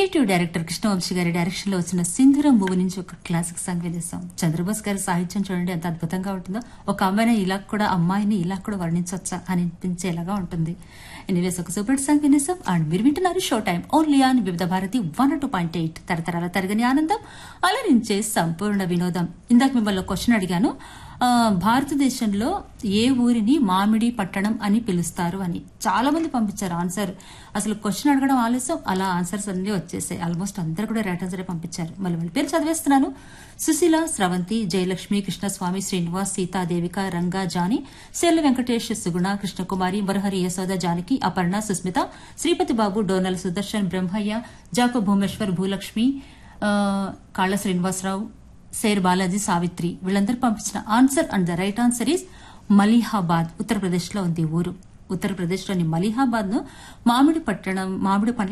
creative director Krishna Vamsi గారి direction లో వచ్చిన సింధురం మూవీ నుంచి ఒక క్లాసిక్ సాంగ్ వినేస్తాం చంద్రబోస్ గారి సాహిత్యం చూడండి ఎంత అద్భుతంగా ఉంటుందో ఒక అమ్మాయిని ఇలా కూడా అమ్మాయిని ఇలా కూడా వర్ణించవచ్చా అని అనిపించేలాగా ఉంటుంది ఎనీవేస్ ఒక సూపర్ సాంగ్ వినేసాం అండ్ మీరు వింటున్నారు show time only on Vividh Bharati one two point eight తరతరాల తరగని ఆనందం అలరించే సంపూర్ణ వినోదం ఇందాక మిమ్మల్ని క్వశ్చన్ అడిగాను ఆ, భారతదేశంలో ఏ ఊరిని మామిడి పట్టణం అని పిలుస్తారు అని చాలా మంది పంపించారు ఆన్సర్ అసలు క్వశ్చన్ అడగడం ఆలస్యం అలా ఆన్సర్స్ అన్ని వచ్చేసాయి ఆల్మోస్ట్ అందరు కూడా రైట్ ఆన్సర్ పంపించారు మళ్ళీ వాళ్ళ పేరు చదివేస్తున్నాను సుశీల స్రవంతి జయలక్ష్మి కృష్ణస్వామి శ్రీనివాస్ సీతా దేవిక రంగా జాని శైల వెంకటేష్ సుగుణ కృష్ణకుమారి వరహరి యశోద జానకి అపర్ణ సుస్మిత శ్రీపతి బాబు డోనల్ సుదర్శన్ బ్రహ్మయ్య జాకో భూమేశ్వర్ భూలక్ష్మి ఆ, కాళ్ళ శ్రీనివాసరావు సేర్ బాలాజీ సావిత్రి వీళ్ళందరూ పంపించిన answer and the right answer is Malihabad Uttar Pradesh లో ఉంది ఈ ఊరు ఉత్తరప్రదేశ్ లోని మలిహాబాద్ ను మామిడి పట్టణం మామిడి పండ్ల